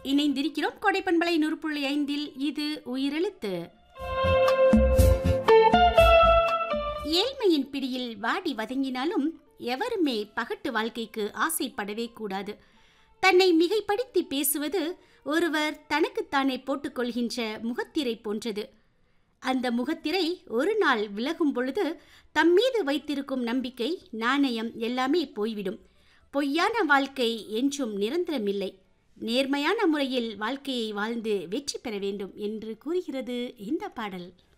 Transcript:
இணைந்திருக்கிறோம் கொடைப்பண்பலை நூறு புள்ளி ஐந்தில் இது உயிரெழுத்து ஏழ்மையின் பிடியில் வாடி வதங்கினாலும் எவருமே பகட்டு வாழ்க்கைக்கு ஆசைப்படவே கூடாது தன்னை மிகைப்படுத்தி பேசுவது ஒருவர் தனக்குத்தானே போட்டுக்கொள்கின்ற முகத்திரை போன்றது அந்த முகத்திரை ஒரு நாள் விலகும் பொழுது தம் மீது வைத்திருக்கும் நம்பிக்கை நாணயம் எல்லாமே போய்விடும் பொய்யான வாழ்க்கை என்றும் நிரந்தரமில்லை நேர்மையான முறையில் வாழ்க்கையை வாழ்ந்து வெற்றி பெற வேண்டும் என்று கூறுகிறது இந்த பாடல்